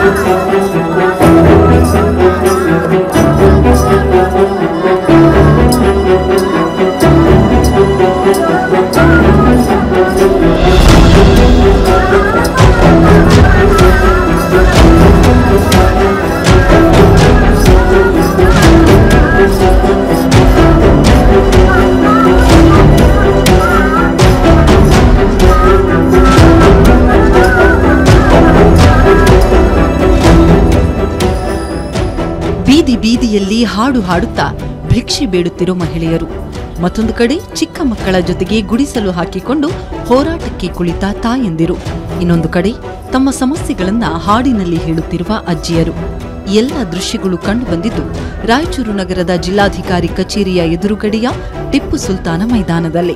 ಬೀದಿ ಬೀದಿಯಲ್ಲಿ ಹಾಡು ಹಾಡುತ್ತಾ ಭಿಕ್ಷೆ ಬೇಡುತ್ತಿರೋ ಮಹಿಳೆಯರು ಮತ್ತೊಂದು ಕಡೆ ಚಿಕ್ಕ ಮಕ್ಕಳ ಜೊತೆಗೆ ಗುಡಿಸಲು ಹಾಕಿಕೊಂಡು ಹೋರಾಟಕ್ಕೆ ಕುಳಿತ ತಾಯಂದಿರು ಇನ್ನೊಂದು ಕಡೆ ತಮ್ಮ ಸಮಸ್ಯೆಗಳನ್ನ ಹಾಡಿನಲ್ಲಿ ಹೇಳುತ್ತಿರುವ ಅಜ್ಜಿಯರು ಈ ಎಲ್ಲ ದೃಶ್ಯಗಳು ಕಂಡುಬಂದಿದ್ದು ರಾಯಚೂರು ನಗರದ ಜಿಲ್ಲಾಧಿಕಾರಿ ಕಚೇರಿಯ ಎದುರುಗಡೆಯ ಟಿಪ್ಪು ಸುಲ್ತಾನ ಮೈದಾನದಲ್ಲಿ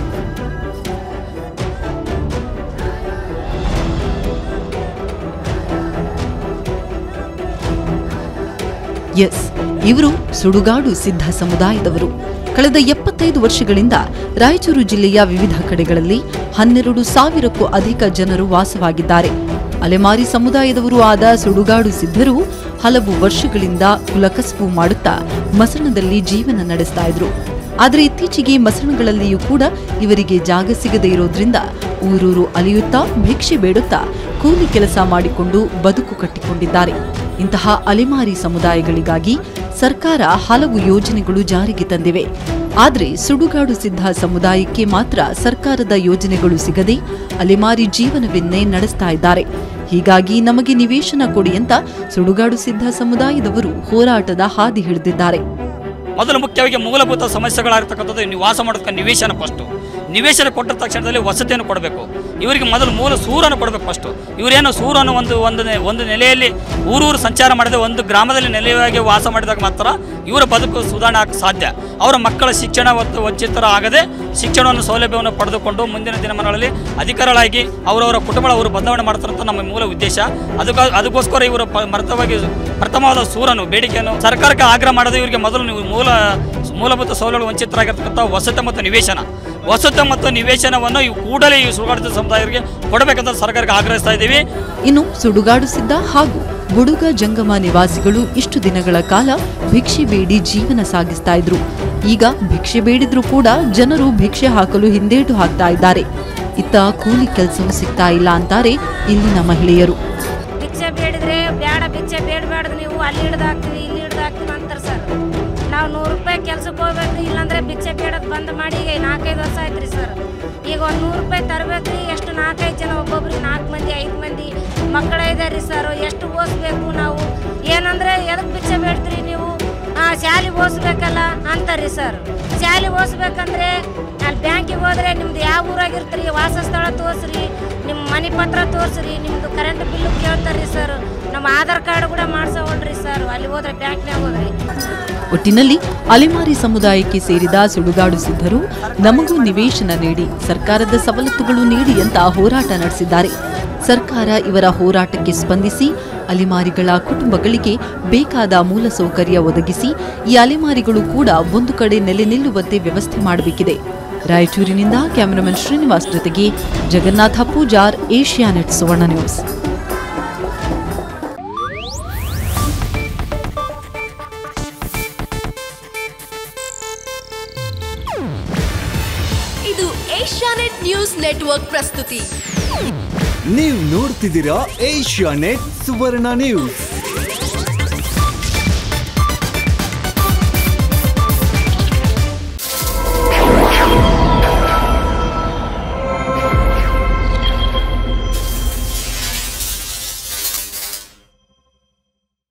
ಎಸ್ ಇವರು ಸುಡುಗಾಡು ಸಿದ್ಧ ಸಮುದಾಯದವರು ಕಳೆದ ಎಪ್ಪತ್ತೈದು ವರ್ಷಗಳಿಂದ ರಾಯಚೂರು ಜಿಲ್ಲೆಯ ವಿವಿಧ ಕಡೆಗಳಲ್ಲಿ ಹನ್ನೆರಡು ಸಾವಿರಕ್ಕೂ ಅಧಿಕ ಜನರು ವಾಸವಾಗಿದ್ದಾರೆ ಅಲೆಮಾರಿ ಸಮುದಾಯದವರು ಆದ ಸುಡುಗಾಡು ಸಿದ್ಧರು ಹಲವು ವರ್ಷಗಳಿಂದ ಕುಲಕಸಬು ಮಾಡುತ್ತಾ ಮಸಣದಲ್ಲಿ ಜೀವನ ನಡೆಸ್ತಾ ಇದ್ರು ಆದರೆ ಇತ್ತೀಚೆಗೆ ಮಸಣಗಳಲ್ಲಿಯೂ ಕೂಡ ಇವರಿಗೆ ಜಾಗ ಸಿಗದೇ ಇರೋದ್ರಿಂದ ಊರೂರು ಅಲಿಯುತ್ತಾ ಭಿಕ್ಷೆ ಬೇಡುತ್ತಾ ಕೂಲಿ ಕೆಲಸ ಮಾಡಿಕೊಂಡು ಬದುಕು ಕಟ್ಟಿಕೊಂಡಿದ್ದಾರೆ ಇಂತಹ ಅಲೆಮಾರಿ ಸಮುದಾಯಗಳಿಗಾಗಿ ಸರ್ಕಾರ ಹಲವು ಯೋಜನೆಗಳು ಜಾರಿಗೆ ತಂದಿವೆ ಆದರೆ ಸುಡುಗಾಡು ಸಿದ್ಧ ಸಮುದಾಯಕ್ಕೆ ಮಾತ್ರ ಸರ್ಕಾರದ ಯೋಜನೆಗಳು ಸಿಗದೆ ಅಲೆಮಾರಿ ಜೀವನವನ್ನೇ ನಡೆಸ್ತಾ ಇದ್ದಾರೆ ಹೀಗಾಗಿ ನಮಗೆ ನಿವೇಶನ ಕೊಡಿ ಅಂತ ಸುಡುಗಾಡು ಸಿದ್ಧ ಸಮುದಾಯದವರು ಹೋರಾಟದ ಹಾದಿ ಹಿಡಿದಿದ್ದಾರೆ ಮೊದಲು ಮುಖ್ಯವಾಗಿ ಮೂಲಭೂತ ಸಮಸ್ಯೆಗಳಾಗಿರ್ತಕ್ಕಂಥದ್ದು ನೀವು ವಾಸ ಮಾಡೋದಕ್ಕೆ ನಿವೇಶನ ಫಸ್ಟು ನಿವೇಶನ ಕೊಟ್ಟ ತಕ್ಷಣದಲ್ಲಿ ವಸತಿಯನ್ನು ಕೊಡಬೇಕು ಇವರಿಗೆ ಮೊದಲು ಮೂಲ ಸೂರನ್ನು ಕೊಡಬೇಕು ಫಸ್ಟು ಇವರೇನು ಸೂರನ್ನು ಒಂದು ಒಂದು ನೆ- ಒಂದು ನೆಲೆಯಲ್ಲಿ ಊರೂರು ಸಂಚಾರ ಮಾಡಿದ ಒಂದು ಗ್ರಾಮದಲ್ಲಿ ನೆಲೆಯಾಗಿ ವಾಸ ಮಾಡಿದಾಗ ಮಾತ್ರ ಇವರ ಬದುಕು ಸುಧಾರಣೆ ಆಗಕ್ಕೆ ಸಾಧ್ಯ ಅವರ ಮಕ್ಕಳ ಶಿಕ್ಷಣ ಮತ್ತು ವಂಚಿತರ ಆಗದೆ ಶಿಕ್ಷಣವನ್ನು ಸೌಲಭ್ಯವನ್ನು ಪಡೆದುಕೊಂಡು ಮುಂದಿನ ದಿನಮಾನಗಳಲ್ಲಿ ಅಧಿಕಾರಿಗಳಾಗಿ ಅವರವರ ಕುಟುಂಬ ಅವರು ಬದಲಾವಣೆ ಮಾಡ್ತಾರಂತ ನಮ್ಮ ಮೂಲ ಉದ್ದೇಶ ಅದಕ್ಕ ಅದಕ್ಕೋಸ್ಕರ ಇವರು ಪ- ಮರ್ತವಾಗಿ ಪ್ರಥಮವಾದ ಸೂರನ್ನು ಬೇಡಿಕೆಯನ್ನು ಸರ್ಕಾರಕ್ಕೆ ಆಗ್ರಹ ಮಾಡೋದು ಇವರಿಗೆ ಮೊದಲು ನೀವು ಮೂಲ ಮೂಲಭೂತ ಸೌಲಭ್ಯ ವಂಚಿತರಾಗಿರ್ತಕ್ಕಂಥ ವಸತಿ ಮತ್ತು ನಿವೇಶನ ವಸತಿ ಮತ್ತು ನಿವೇಶನವನ್ನು ಇವು ಕೂಡಲೇ ಈ ಸುಗಾಡಿತ ಸಮುದಾಯರಿಗೆ ಕೊಡಬೇಕಂತ ಸರ್ಕಾರಕ್ಕೆ ಆಗ್ರಹಿಸ್ತಾ ಇದ್ದೀವಿ ಇನ್ನು ಸುಡುಗಾಡು ಸಿದ್ಧ ಹಾಗೂ ಬುಡುಗ ಜಂಗಮ ನಿವಾಸಿಗಳು ಇಷ್ಟು ದಿನಗಳ ಕಾಲ ಭಿಕ್ಷೆ ಬೇಡಿ ಜೀವನ ಸಾಗಿಸ್ತಾ ಇದ್ರು ಈಗ ಭಿಕ್ಷೆ ಬೇಡಿದ್ರೂ ಕೂಡ ಜನರು ಭಿಕ್ಷೆ ಹಾಕಲು ಹಿಂದೇಟು ಹಾಕ್ತಾ ಇದ್ದಾರೆ ಇತ್ತ ಕೂಲಿ ಕೆಲಸವೂ ಸಿಗ್ತಾ ಇಲ್ಲ ಅಂತಾರೆ ಇಲ್ಲಿನ ಮಹಿಳೆಯರು ಭಿಕ್ಷೆ ಬೇಡಿದ್ರೆ ಬೇಡ ಭಿಕ್ಷೆ ಬೇಡಬೇಡ್ದು ನೀವು ಅಲ್ಲಿ ಹಿಡ್ದಾಕ್ತೀವಿ ಇಲ್ಲಿ ಹಿಡ್ದಾಕ್ತೀವಿ ಅಂತಾರೆ ಸರ್ ನಾವು ನೂರು ರೂಪಾಯಿ ಕೆಲ್ಸಕ್ಕೆ ಹೋಗ್ಬೇಕು ಇಲ್ಲಾಂದ್ರೆ ಭಿಕ್ಷೆ ಬೇಡೋದು ಬಂದ್ ಮಾಡಿ ಈಗ ನಾಲ್ಕೈದು ವರ್ಷ ಆಯ್ತು ರೀ ಸರ್ ಈಗ ಒಂದು ನೂರು ರೂಪಾಯಿ ತರಬೇಕ್ರಿ ಎಷ್ಟು ನಾಲ್ಕೈದು ಜನ ಒಬ್ಬೊಬ್ರಿಗೆ ನಾಲ್ಕು ಮಂದಿ ಐದು ಮಂದಿ ಮಕ್ಕಳ ಇದ್ದಾರೆ ರೀ ಸರ್ ಎಷ್ಟು ಓದಿಸ್ಬೇಕು ನಾವು ಏನಂದ್ರೆ ಎದಕ್ಕೆ ಭಿಕ್ಷೆ ಬೇಡ್ತೀರಿ ನೀವು ಆ ಶಾಲೆ ಓದಿಸ್ಬೇಕಲ್ಲ ಅಂತಾರ್ರಿ ಸರ್ ಶಾಲೆ ಓದಿಸ್ಬೇಕಂದ್ರೆ ಅಲ್ಲಿ ಬ್ಯಾಂಕಿಗೆ ಹೋದ್ರೆ ನಿಮ್ದು ಯಾವ ಊರಾಗಿರ್ತೀರಿ ವಾಸಸ್ಥಳ ತೋರಿಸ್ರಿ ನಿಮ್ಮ ಮನೆ ಪತ್ರ ತೋರಿಸ್ರಿ ನಿಮ್ದು ಕರೆಂಟ್ ಬಿಲ್ಲು ಕೇಳ್ತಾರ್ರಿ ಸರ್ ನಮ್ಮ ಆಧಾರ್ ಕಾರ್ಡ್ ಕೂಡ ಮಾಡ್ಸೋವಲ್ರಿ ಸರ್ ಅಲ್ಲಿ ಹೋದ್ರೆ ಬ್ಯಾಂಕ್ನಾಗ ಹೋದ್ರಿ ಒಟ್ಟಿನಲ್ಲಿ ಅಲೆಮಾರಿ ಸಮುದಾಯಕ್ಕೆ ಸೇರಿದ ಸುಡುಗಾಡು ಸಿದ್ಧರು ನಮಗೂ ನಿವೇಶನ ನೀಡಿ ಸರ್ಕಾರದ ಸವಲತ್ತುಗಳು ನೀಡಿ ಅಂತ ಹೋರಾಟ ನಡೆಸಿದ್ದಾರೆ ಸರ್ಕಾರ ಇವರ ಹೋರಾಟಕ್ಕೆ ಸ್ಪಂದಿಸಿ ಅಲೆಮಾರಿಗಳ ಕುಟುಂಬಗಳಿಗೆ ಬೇಕಾದ ಮೂಲಸೌಕರ್ಯ ಒದಗಿಸಿ ಈ ಅಲೆಮಾರಿಗಳು ಕೂಡ ಒಂದು ಕಡೆ ನೆಲೆ ನಿಲ್ಲುವಂತೆ ವ್ಯವಸ್ಥೆ ಮಾಡಬೇಕಿದೆ ರಾಯಚೂರಿನಿಂದ ಕ್ಯಾಮರಾಮನ್ ಶ್ರೀನಿವಾಸ್ ಜೊತೆಗೆ ಜಗನ್ನಾಥ ಪೂಜಾರ್ ಏಷ್ಯಾನೆಟ್ ಸುವರ್ಣ ನ್ಯೂಸ್ ಇದು ಏಷ್ಯಾನೆಟ್ ನ್ಯೂಸ್ ನೆಟ್ವರ್ಕ್ ಪ್ರಸ್ತುತಿ ನೀವು ನೋಡ್ತಿದ್ದೀರಾ ಏಷ್ಯಾ ನೆಟ್ ಸುವರ್ಣ ನ್ಯೂಸ್